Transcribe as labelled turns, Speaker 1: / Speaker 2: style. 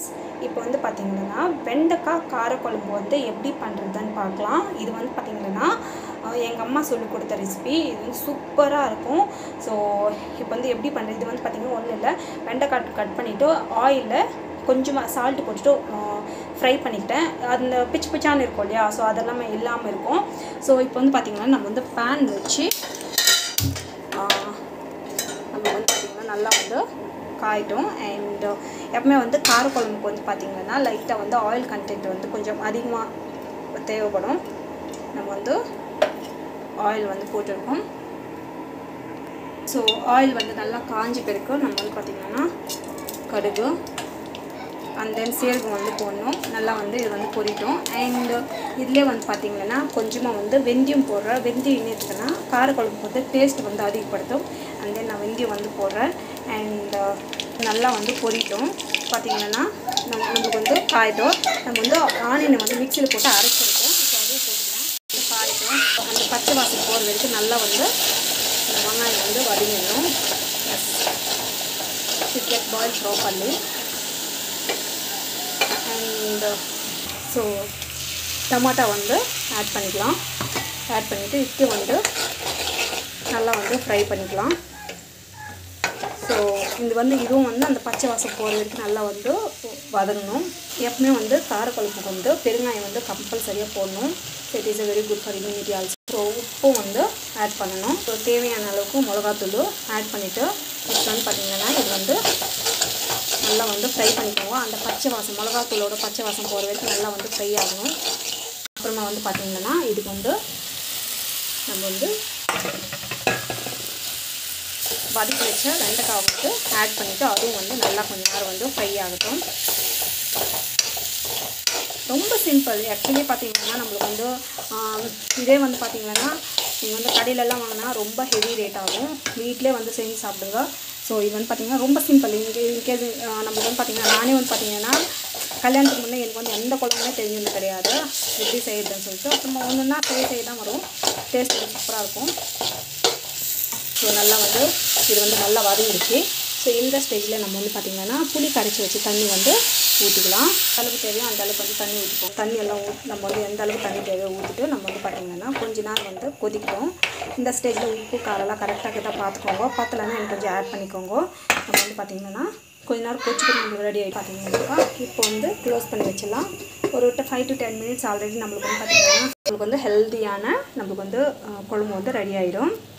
Speaker 1: இப்போ வந்து பார்த்திங்கன்னா வெண்டைக்காய் காரக்குழம்பு வந்து எப்படி பண்ணுறதுன்னு பார்க்கலாம் இது வந்து பார்த்திங்கன்னா எங்கள் அம்மா சொல்லிக் கொடுத்த ரெசிபி இது வந்து சூப்பராக இருக்கும் ஸோ இப்போ வந்து எப்படி பண்ணுறது இது வந்து பார்த்திங்கன்னா ஒன்றும் இல்லை வெண்டைக்காய் கட் பண்ணிவிட்டு ஆயிலில் கொஞ்சமாக சால்ட்டு போட்டுட்டு ஃப்ரை பண்ணிக்கிட்டேன் அந்த பிச்சு பிச்சான்னு இருக்கும் இல்லையா ஸோ அதெல்லாமே இல்லாமல் இருக்கும் ஸோ இப்போ வந்து பார்த்திங்கன்னா நம்ம வந்து பேன் வச்சு ஆஹ், நம்ம வந்து பார்த்திங்கன்னா நல்லா வந்து காயிட்டும் அண்ட் எப்பவுமே வந்து காரக்குழம்புக்கு வந்து பார்த்திங்கன்னா லைட்டாக வந்து ஆயில் கண்டென்ட் வந்து கொஞ்சம் அதிகமாக தேவைப்படும் நம்ம வந்து ஆயில் வந்து போட்டிருக்கோம் ஸோ ஆயில் வந்து நல்லா காஞ்ச பிறகு நம்ம வந்து பார்த்திங்கன்னா கடுகு அண்ட் தென் சீரகம் வந்து போடணும் நல்லா வந்து இது வந்து பொரிட்டோம் அண்ட் இதுலேயே வந்து பார்த்திங்கன்னா கொஞ்சமாக வந்து வெந்தயம் போடுறேன் வெந்தயம் என்னதுக்குன்னா காரக்குழம்பு வந்து டேஸ்ட் வந்து அதிகப்படுத்தும் அண்ட் தென் நான் வெந்தயம் வந்து போடுறேன் அண்ட் நல்லா வந்து பொரிட்டோம் பார்த்திங்கன்னா நம்ம நம்மளுக்கு வந்து காயிட்டோம் நம்ம வந்து ஆனியனை வந்து மிக்சியில் போட்டு அரைச்சிருக்கோம் ஸோ அதையும் போட்டுக்கலாம் வந்து காயிட்டோம் அந்த பச்சை வாசம் போகிற வரைக்கும் நல்லா வந்து இந்த வெங்காயம் வந்து வதங்கிடணும் it get boil properly and so tomato வந்து ஆட் பண்ணிக்கலாம் ஆட் பண்ணிவிட்டு இட்டு வந்து நல்லா வந்து ஃப்ரை பண்ணிக்கலாம் ஸோ இது வந்து இதுவும் வந்து அந்த பச்சை வாசம் போகிற வரைக்கும் நல்லா வந்து வதங்கணும் எப்பவுமே வந்து காரக்குழம்புக்கு வந்து பெருங்காயம் வந்து கம்பல்சரியாக போடணும் it is a very good for immunity also so உப்பும் வந்து ஆட் பண்ணணும் ஸோ தேவையான அளவுக்கு மிளகாத்தூள் ஆட் பண்ணிவிட்டு நெக்ஸ்ட் வந்து பார்த்திங்கன்னா இது வந்து நல்லா வந்து ஃப்ரை பண்ணிக்கோங்க அந்த பச்சை வாசம் மிளகாத்தூளோட பச்சை வாசம் போகிற வரைக்கும் நல்லா வந்து ஃப்ரை ஆகணும் அப்புறமா வந்து பார்த்திங்கன்னா இதுக்கு வந்து நம்ம வந்து வதக்கி வச்ச வெண்டைக்காய் வந்து ஆட் பண்ணிவிட்டு அதுவும் வந்து நல்லா கொஞ்ச நேரம் வந்து ஃப்ரை ஆகட்டும் ரொம்ப சிம்பிள் ஆக்சுவலி பார்த்தீங்கன்னா நம்மளுக்கு வந்து ஆம், இதே வந்து பார்த்தீங்கன்னா நீங்கள் வந்து கடையிலலாம் வாங்கினா ரொம்ப ஹெவி ரேட் ஆகும் வீட்டிலே வந்து செஞ்சு சாப்பிடுங்க ஸோ இது வந்து பார்த்தீங்கன்னா ரொம்ப சிம்பிள் இங்கே இன்கேஸ் நம்மளுக்கு வந்து பார்த்தீங்கன்னா நானே வந்து பார்த்தீங்கன்னா கல்யாணத்துக்கு முன்னே எனக்கு வந்து எந்த குழம்புமே தெரிஞ்சது கிடையாது எப்படி செய்யறதுன்னு சொல்லிட்டு அப்புறமா ஒன்றுன்னா செய்ய செய்ய தான் வரும் டேஸ்ட் சூப்பராக இருக்கும் ஸோ நல்லா வந்து இது வந்து நல்லா வதங்கிடுச்சு ஸோ இந்த ஸ்டேஜில் நம்ம வந்து பார்த்திங்கன்னா புளி கரைச்சி வச்சு தண்ணி வந்து ஊற்றிக்கலாம் அளவுக்கு தேவையோ அந்த அளவுக்கு வந்து தண்ணி ஊற்றிப்போம் தண்ணி எல்லாம் ஊ நம்ம வந்து எந்த அளவுக்கு தண்ணி தேவையோ ஊற்றிட்டு நம்ம வந்து பார்த்திங்கன்னா கொஞ்ச நேரம் வந்து கொதிக்கிறோம் இந்த ஸ்டேஜில் உப்பு காரெல்லாம் கரெக்டாக கிட்ட பார்த்துக்கோங்க பத்தலைன்னா எனக்கு கொஞ்சம் ஆட் பண்ணிக்கோங்க நம்ம வந்து பார்த்திங்கன்னா கொஞ்ச நேரம் கொச்சிட்டு நம்மளுக்கு ரெடி ஆகி பார்த்தீங்கன்னா இப்போ வந்து க்ளோஸ் பண்ணி வச்சிடலாம் ஒரு five to ten minutes already நம்மளுக்கு வந்து பார்த்திங்கன்னா நம்மளுக்கு வந்து ஹெல்த்தியான நம்மளுக்கு வந்து அஹ், குழம்பு வந்து ரெடி ஆயிடும்